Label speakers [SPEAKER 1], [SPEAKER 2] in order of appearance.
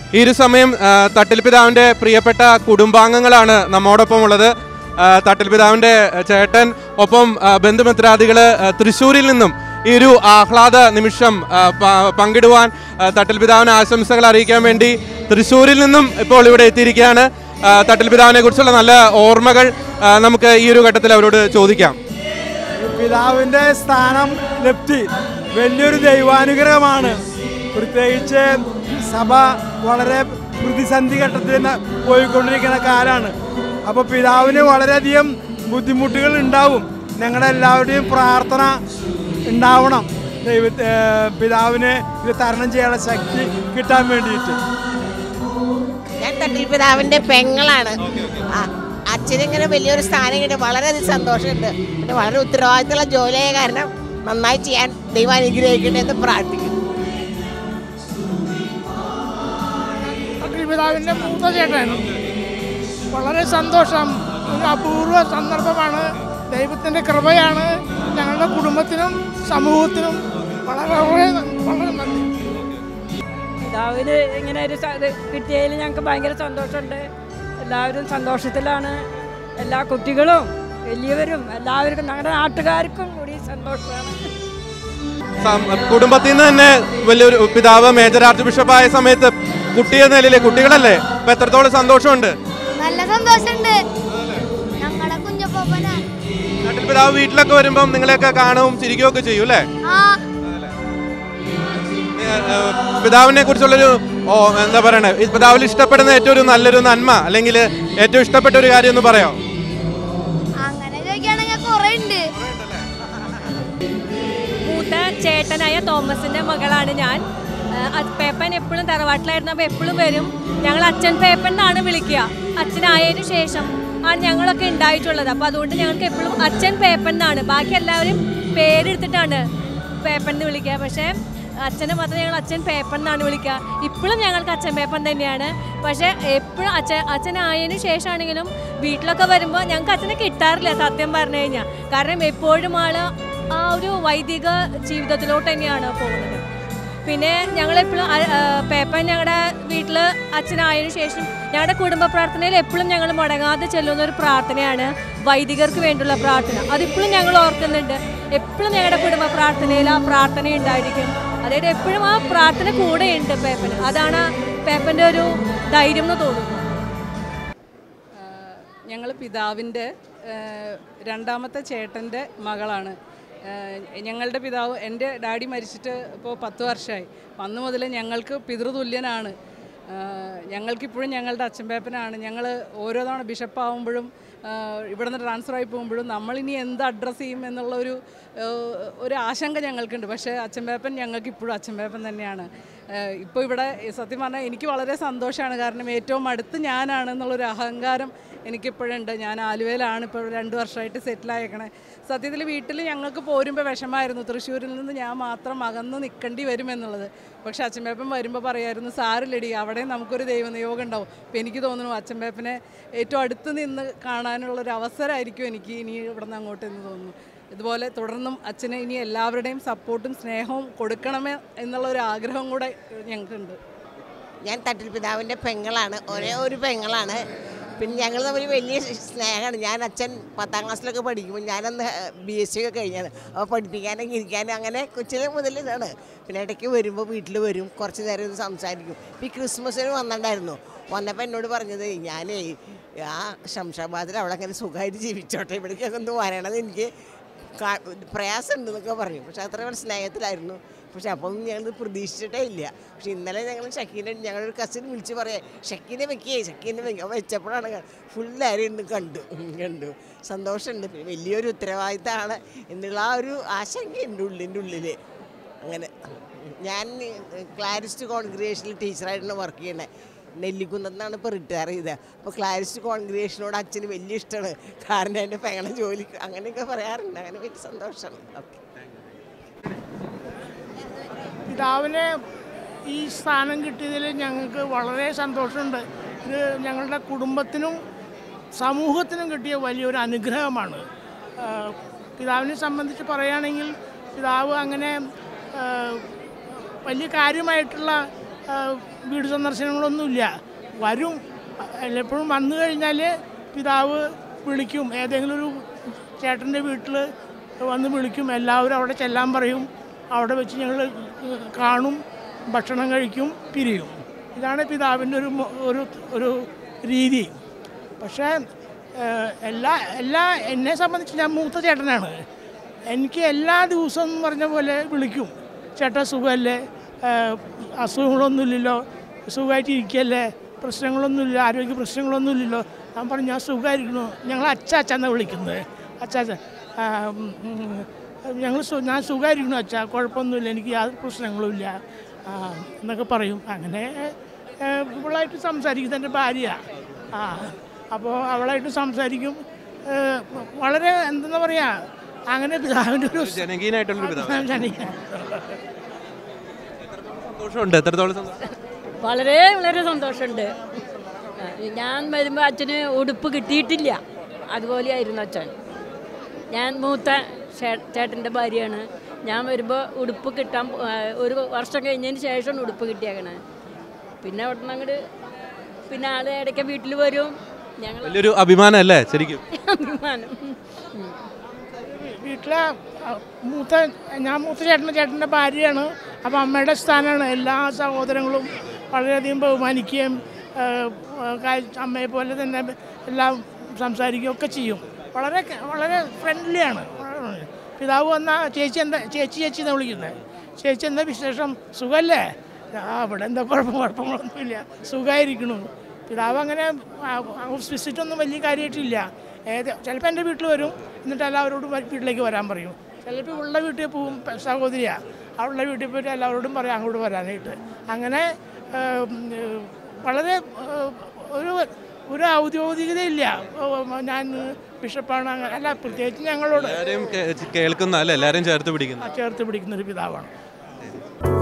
[SPEAKER 1] ഈ ഒരു സമയം ആ, തട്ടിൽ പിതാവിൻ്റെ പ്രിയപ്പെട്ട കുടുംബാംഗങ്ങളാണ് നമ്മോടൊപ്പം ഉള്ളത് ആ, തട്ടിൽ പിതാവിൻ്റെ ചേട്ടൻ ഒപ്പം ആ, ബന്ധുമിത്രാദികൾ ആ, തൃശ്ശൂരിൽ നിന്നും ഈ ഒരു ആഹ്ലാദ നിമിഷം ആ, പ- പങ്കിടുവാൻ ആ, തട്ടിൽ പിതാവിന് ആശംസകൾ അറിയിക്കാൻ വേണ്ടി തൃശ്ശൂരിൽ നിന്നും ഇപ്പോൾ ഇവിടെ എത്തിയിരിക്കുകയാണ് ആ, തട്ടിൽ പിതാവിനെ കുറിച്ചുള്ള നല്ല ഓർമ്മകൾ ആ, നമുക്ക് ഈ ഒരു ഘട്ടത്തിൽ അവരോട് ചോദിക്കാം
[SPEAKER 2] പിതാവിൻ്റെ സ്ഥാനം ലബ്ധി വലിയൊരു ദൈവാനുഗ്രഹമാണ് പ്രത്യേകിച്ച് സഭ വളരെ പ്രതിസന്ധി ഘട്ടത്തിൽ ന- പോയിക്കൊണ്ടിരിക്കുന്ന കാലമാണ് അപ്പോൾ പിതാവിന് വളരെയധികം ബുദ്ധിമുട്ടുകൾ ഉണ്ടാവും ഞങ്ങളുടെ എല്ലാവരുടെയും പ്രാർത്ഥന ഉണ്ടാവണം ദൈവ ഏർ പിതാവിന് ഇത് തരണം ചെയ്യാനുള്ള ശക്തി കിട്ടാൻ വേണ്ടിയിട്ട്
[SPEAKER 3] ഞാൻ തട്ടിൽ പിതാവിന്റെ പെങ്ങളാണ് ആ, അച്ഛനിങ്ങനെ വലിയൊരു സ്ഥാനം കിട്ടി വളരെയധികം സന്തോഷമുണ്ട് പിന്നെ വളരെ ഉത്തരവാദിത്തമുള്ള ജോലിയായ കാരണം നന്നായി ചെയ്യാൻ ദൈവം അനുഗ്രഹിക്കട്ടെ എന്ന് പ്രാർത്ഥിക്കുന്നു
[SPEAKER 4] പിതാവിൻ്റെ മൂത്ത ചേട്ടൻ വളരെ സന്തോഷം ഒരു അപൂർവ സന്ദർഭമാണ് ദൈവത്തിൻ്റെ കൃപയാണ് ഞങ്ങളുടെ കുടുംബത്തിനും സമൂഹത്തിനും വളരെ വളരെ വളരെ നന്ദി
[SPEAKER 5] പിതാവിന് ഇങ്ങനെ ഒരു സ- ഇത് കിട്ടിയതിൽ ഞങ്ങൾക്ക് ഭയങ്കര സന്തോഷമുണ്ട് എല്ലാവരും സന്തോഷത്തിലാണ് എല്ലാ കുട്ടികളും വലിയവരും എല്ലാവർക്കും ഞങ്ങളുടെ നാട്ടുകാർക്കും കൂടി സന്തോഷമാണ്
[SPEAKER 1] സം- കുടുംബത്തിൽ നിന്ന് തന്നെ വലിയൊരു പിതാവ് മേജർ ആർച്ച് ബിഷപ്പായ സമയത്ത് കുട്ടിയെ നിലയിലെ കുട്ടികളല്ലേ അപ്പൊ എത്രത്തോളം സന്തോഷമുണ്ട്
[SPEAKER 6] നല്ല സന്തോഷമുണ്ട് ഞങ്ങളുടെ കുഞ്ഞപ്പൊപ്പനാണ്
[SPEAKER 1] നാട്ടിൽ പിതാവ് വീട്ടിലൊക്കെ വരുമ്പം നിങ്ങളെയൊക്കെ കാണുകയും ചിരിക്കുകയൊക്കെ ചെയ്യും അല്ലേ
[SPEAKER 6] ആ
[SPEAKER 1] ഏഹ്, ഏഹ്, പിതാവിനെ കുറിച്ചുള്ളൊരു ഓ എന്താ പറയണേ ഈ പിതാവിൽ ഇഷ്ടപ്പെടുന്ന ഏറ്റവും ഒരു നല്ലൊരു നന്മ അല്ലെങ്കിൽ ഏറ്റവും ഇഷ്ടപ്പെട്ട ഒരു കാര്യം ഒന്ന് പറയാം
[SPEAKER 6] അങ്ങനെ ചോദിക്കുകയാണെങ്കിൽ കുറെ ഉണ്ട്
[SPEAKER 5] മൂത്ത ചേട്ടനായ തോമസിന്റെ മകളാണ് ഞാൻ ആ, അ- പേപ്പൻ എപ്പോഴും തറവാട്ടിലായിരുന്നു അപ്പോൾ എപ്പോഴും വരും ഞങ്ങൾ അച്ഛൻ പേപ്പൻ എന്നാണ് വിളിക്കുക അച്ഛനായതിനു ശേഷം ആണ് ഞങ്ങളൊക്കെ ഉണ്ടായിട്ടുള്ളത് അപ്പോൾ അതുകൊണ്ട് ഞങ്ങൾക്ക് എപ്പോഴും അച്ഛൻ പേപ്പൻ എന്നാണ് ബാക്കി എല്ലാവരും പേരെടുത്തിട്ടാണ് പേപ്പൻ എന്ന് വിളിക്കുക പക്ഷേ അച്ഛനെ മാത്രം ഞങ്ങൾ അച്ഛൻ പേപ്പൻ എന്നാണ് വിളിക്കുക ഇപ്പോഴും ഞങ്ങൾക്ക് അച്ഛൻ പേപ്പൻ തന്നെയാണ് പക്ഷേ എപ്പോഴും അച്ഛൻ അച്ഛനായതിനു ശേഷമാണെങ്കിലും വീട്ടിലൊക്കെ വരുമ്പോൾ ഞങ്ങൾക്ക് അച്ഛനെ കിട്ടാറില്ല സത്യം പറഞ്ഞു കഴിഞ്ഞാൽ കാരണം എപ്പോഴും ആള് ആ ഒരു വൈദിക ജീവിതത്തിലോട്ട് തന്നെയാണ് പോകുന്നത് പിന്നെ ഞങ്ങളെപ്പോഴും പേപ്പൻ ഞങ്ങളുടെ വീട്ടിൽ അച്ഛനായതിനു ശേഷം ഞങ്ങളുടെ കുടുംബ പ്രാർത്ഥനയിൽ എപ്പോഴും ഞങ്ങൾ മുടങ്ങാതെ ചെല്ലുന്ന ഒരു പ്രാർത്ഥനയാണ് വൈദികർക്ക് വേണ്ടിയുള്ള പ്രാർത്ഥന അതിപ്പോഴും ഞങ്ങൾ ഓർക്കുന്നുണ്ട് എപ്പോഴും ഞങ്ങളുടെ കുടുംബ പ്രാർത്ഥനയിൽ ആ പ്രാർത്ഥന ഉണ്ടായിരിക്കും അതായത് എപ്പോഴും ആ പ്രാർത്ഥന കൂടെയുണ്ട് പേപ്പന് അതാണ് പേപ്പൻ്റെ ഒരു ധൈര്യം എന്ന് തോന്നുന്നു
[SPEAKER 7] ഞങ്ങൾ പിതാവിൻ്റെ രണ്ടാമത്തെ ചേട്ടൻ്റെ മകളാണ് ഏഹ് ഞങ്ങളുടെ പിതാവ് എൻ്റെ ഡാഡി മരിച്ചിട്ട് ഇപ്പോൾ പത്ത് വർഷമായി അന്ന് മുതൽ ഞങ്ങൾക്ക് പിതൃതുല്യനാണ് ഏഹ് ഞങ്ങൾക്കിപ്പോഴും ഞങ്ങളുടെ അച്ഛൻപേപ്പനാണ് ഞങ്ങൾ ഓരോ തവണ ബിഷപ്പാവുമ്പോഴും ഇവിടുന്ന് ട്രാൻസ്ഫർ ആയി പോകുമ്പോഴും നമ്മളിനി എന്ത് അഡ്രസ്സ് ചെയ്യും എന്നുള്ള ഒരു ഏഹ് ഒരു ആശങ്ക ഞങ്ങൾക്കുണ്ട് പക്ഷേ അച്ഛൻപേപ്പൻ ഞങ്ങൾക്ക് ഇപ്പോഴും അച്ഛൻപേപ്പൻ തന്നെയാണ് ഏഹ് ഇപ്പോൾ ഇവിടെ സത്യം പറഞ്ഞാൽ എനിക്ക് വളരെ സന്തോഷമാണ് കാരണം ഏറ്റവും അടുത്ത് ഞാനാണ് എന്നുള്ളൊരു അഹങ്കാരം എനിക്കിപ്പോഴുണ്ട് ഞാൻ ആലുവയിലാണ് ഇപ്പോൾ രണ്ട് വർഷമായിട്ട് സെറ്റിലായേക്കണേ സത്യത്തിൽ വീട്ടിൽ ഞങ്ങൾക്ക് പോരുമ്പോൾ വിഷമായിരുന്നു തൃശ്ശൂരിൽ നിന്ന് ഞാൻ മാത്രം അകന്ന് നിൽക്കേണ്ടി വരുമെന്നുള്ളത് പക്ഷേ അച്ഛൻപേപ്പൻ വരുമ്പോൾ പറയായിരുന്നു സാറില്ലടി അവിടെ നമുക്കൊരു ദൈവനിയോഗം ഉണ്ടാവും അപ്പോൾ എനിക്ക് തോന്നുന്നു അച്ഛൻപേപ്പനെ ഏറ്റവും അടുത്ത് നിന്ന് കാണാനുള്ളൊരു അവസരമായിരിക്കും എനിക്ക് ഇനി ഇവിടെ നിന്ന് അങ്ങോട്ട് എന്ന് തോന്നുന്നു ഇതുപോലെ തുടർന്നും അച്ഛന് ഇനി എല്ലാവരുടെയും സപ്പോർട്ടും സ്നേഹവും കൊടുക്കണമേ എന്നുള്ള ഒരു ആഗ്രഹം കൂടെ ഞങ്ങൾക്കുണ്ട്
[SPEAKER 3] ഞാൻ തട്ടിൽ പിതാവിൻ്റെ പെങ്ങളാണ് ഒരേ ഒരു പെങ്ങളാണ് പിന്നെ ഞങ്ങൾ തമ്മിൽ വലിയ സ്നേഹമാണ് ഞാൻ അച്ഛൻ പത്താം ക്ലാസ്സിലൊക്കെ പഠിക്കുമ്പോൾ ഞാനന്ന് ബി എസ് സി ഒക്കെ കഴിഞ്ഞാണ് അപ്പോൾ പഠിപ്പിക്കാനൊക്കെ ഇരിക്കാനും അങ്ങനെ കൊച്ചിലെ മുതൽ ഇതാണ് പിന്നെ ഇടയ്ക്ക് വരുമ്പോൾ വീട്ടിൽ വരും കുറച്ച് നേരം ഒന്ന് സംസാരിക്കും ഇപ്പോൾ ഈ ക്രിസ്മസിന് വന്നിട്ടുണ്ടായിരുന്നു വന്നപ്പോൾ എന്നോട് പറഞ്ഞത് ഞാനേ ആ ശംഷാബാദിൽ അവിടെ അങ്ങനെ സുഖമായിട്ട് ജീവിച്ചോട്ടെ ഇവിടേക്കൊക്കെ ഒന്ന് വരണത് എനിക്ക് കാ- പ്രയാസമുണ്ടെന്നൊക്കെ പറഞ്ഞു പക്ഷെ അത്ര വലിയ സ്നേഹത്തിലായിരുന്നു പക്ഷെ അപ്പം ഞങ്ങൾ പ്രതീക്ഷിച്ചിട്ടേ ഇല്ല പക്ഷെ ഇന്നലെ ഞങ്ങൾ ഷക്കീനെ ഞങ്ങളൊരു കസിൻ വിളിച്ച് പറയാം ഷക്കീനെ വെക്കേ ഷക്കീനെ വെക്കുക അപ്പോൾ വെച്ചപ്പോഴാണ് ഫുള്ളാരും ഇന്ന് കണ്ടു ഉം, കണ്ടു സന്തോഷമുണ്ട് പിന്നെ വലിയൊരു ഉത്തരവാദിത്തമാണ് എന്നുള്ള ആ ഒരു ആശങ്ക എൻ്റെ ഉള്ളിൻ്റെ ഉള്ളിൽ അങ്ങനെ ഞാൻ ക്ലാരിസ്റ്റ് കോൺഗ്രിഗേഷനിൽ ടീച്ചറായിട്ടാണ് വർക്ക് ചെയ്യണേ നെല്ലിക്കുന്നതെന്നാണ് ഇപ്പോൾ റിട്ടയർ ചെയ്തത് അപ്പോൾ ക്ലാരിസ്റ്റ് കോൺഗ്രിഗേഷനോട് അച്ഛന് വലിയ ഇഷ്ടമാണ് കാരണം എൻ്റെ പെങ്ങളെ ജോലി അങ്ങനെയൊക്കെ പറയാറുണ്ട് അങ്ങനെ വലിയ സന്തോഷമാണ് ഓക്കെ
[SPEAKER 4] പിതാവിനെ ഈ സ്ഥാനം കിട്ടിയതിൽ ഞങ്ങൾക്ക് വളരെ സന്തോഷമുണ്ട് ഇത് ഞങ്ങളുടെ കുടുംബത്തിനും സമൂഹത്തിനും കിട്ടിയ വലിയൊരു അനുഗ്രഹമാണ് ആ, പിതാവിനെ സംബന്ധിച്ച് പറയുകയാണെങ്കിൽ പിതാവ് അങ്ങനെ ആ, വലിയ കാര്യമായിട്ടുള്ള ആ, വീട് സന്ദർശനങ്ങളൊന്നുമില്ല വരും എപ്പോഴും വന്നു കഴിഞ്ഞാൽ പിതാവ് വിളിക്കും ഏതെങ്കിലും ഒരു ചേട്ടൻ്റെ വീട്ടിൽ വന്ന് വിളിക്കും എല്ലാവരും അവിടെ ചെല്ലാൻ പറയും അവിടെ വെച്ച് ഞങ്ങൾ കാണും ഭക്ഷണം കഴിക്കും പിരിയും ഇതാണ് പിതാവിൻ്റെ ഒരു മൊ- ഒരു ഒരു രീതി പക്ഷേ ഏഹ്, എല്ലാ എല്ലാ എന്നെ സംബന്ധിച്ച് ഞാൻ മൂത്ത ചേട്ടനാണ് എനിക്ക് എല്ലാ ദിവസവും എന്ന് പറഞ്ഞ പോലെ വിളിക്കും ചേട്ടാ സുഖമല്ലേ ഏഹ്, അസുഖങ്ങളൊന്നുമില്ലല്ലോ സുഖമായിട്ട് ഇരിക്കല്ലേ പ്രശ്നങ്ങളൊന്നുമില്ല ആരോഗ്യ പ്രശ്നങ്ങളൊന്നുമില്ലല്ലോ ഞാൻ പറഞ്ഞു ഞാൻ സുഖമായിരിക്കണു ഞങ്ങൾ അച്ചാച്ച എന്നാണ് വിളിക്കുന്നത് അച്ചാച്ച ആ, ഉം, ഉം, ഞങ്ങൾ സു- ഞാൻ സുഖമായിരിക്കണു അച്ഛാ കുഴപ്പമൊന്നുമില്ല എനിക്ക് യാതൊരു പ്രശ്നങ്ങളുമില്ല ആ, എന്നൊക്കെ പറയും അങ്ങനെ ഏഹ്, ഇവളായിട്ട് സംസാരിക്കും എൻ്റെ ഭാര്യ ആ അപ്പോൾ അവളായിട്ട് സംസാരിക്കും ഏഹ്, വളരെ എന്തെന്നാ പറയുക അങ്ങനെ പിതാവിൻ്റെ ഒരു
[SPEAKER 1] ജനകീയനായിട്ടുള്ളൊരു പിതാവ്
[SPEAKER 4] ജനകീയ
[SPEAKER 1] സന്തോഷമുണ്ട് എത്രത്തോളം സന്തോഷം
[SPEAKER 8] വളരെ വളരെ സന്തോഷമുണ്ട് ഞാൻ വരുമ്പോൾ അച്ഛന് ഉടുപ്പ് കിട്ടിയിട്ടില്ല അതുപോലെയായിരുന്നു അച്ഛൻ ഞാൻ മൂത്ത ചേ- ചേട്ടൻ്റെ ഭാര്യയാണ് ഞാൻ വരുമ്പോൾ ഉടുപ്പ് കിട്ടാൻ പോ- ആ, ഒരു വർഷം കഴിഞ്ഞതിന് ശേഷമാണ് ഉടുപ്പ് കിട്ടിയേക്കണേ പിന്നെ അവിടെ നിന്ന് അങ്ങോട്ട് പിന്നെ ആള് ഇടയ്ക്ക് വീട്ടിൽ വരും ഞങ്ങൾ
[SPEAKER 1] വലിയൊരു അഭിമാനം അല്ലേ ശരിക്കും
[SPEAKER 8] അഭിമാനം ഉം.
[SPEAKER 4] വീട്ടിലെ ആ, മൂത്ത ഞാൻ മൂത്ത ചേട്ടൻ്റെ ചേട്ടൻ്റെ ഭാര്യയാണ് അപ്പോൾ അമ്മയുടെ സ്ഥാനമാണ് എല്ലാ സഹോദരങ്ങളും വളരെയധികം ബഹുമാനിക്കുകയും ആ, ആ, കാ- അമ്മയെ പോലെ തന്നെ എല്ലാം സംസാരിക്കുകയും ഒക്കെ ചെയ്യും വളരെ വളരെ ഫ്രണ്ട്ലിയാണ് പിതാവ് വന്ന ചേച്ചി എന്താ ചേച്ചി ചേച്ചി എന്നാണ് വിളിക്കുന്നത് ചേച്ചി എന്താ വിശേഷം സുഖമല്ലേ ആ ഇവിടെ എന്താ കുഴപ്പം കുഴപ്പങ്ങളൊന്നുമില്ല സുഖമായിരിക്കണു പിതാവ് അങ്ങനെ ഹൗസ് വിസിറ്റ് ഒന്നും വലിയ കാര്യമായിട്ടില്ല ഏത് ചിലപ്പോൾ എൻ്റെ വീട്ടിൽ വരും എന്നിട്ട് എല്ലാവരോടും വ- വീട്ടിലേക്ക് വരാൻ പറയും ചിലപ്പോൾ ഇവളുടെ വീട്ടിൽ പോവും പ- സഹോദരിയാ അവളുടെ വീട്ടിൽ പോയിട്ട് എല്ലാവരോടും പറയും അങ്ങോട്ട് വരാനായിട്ട് അങ്ങനെ ഏഹ്, ഉം, ഏഹ്, വളരെ ഏഹ്, ഒരു ഒരു ഔദ്യോഗികതയില്ല ഓ, ഞാൻ ബിഷപ്പാണ് അങ്ങനെ അല്ല പ്രത്യേകിച്ച് ഞങ്ങളോട്
[SPEAKER 1] എല്ലാവരെയും കേ- കേൾക്കുന്ന അല്ലേ എല്ലാവരെയും ചേർത്ത് പിടിക്കുന്നു
[SPEAKER 4] ചേർത്ത് പിടിക്കുന്ന ഒരു പിതാവാണ്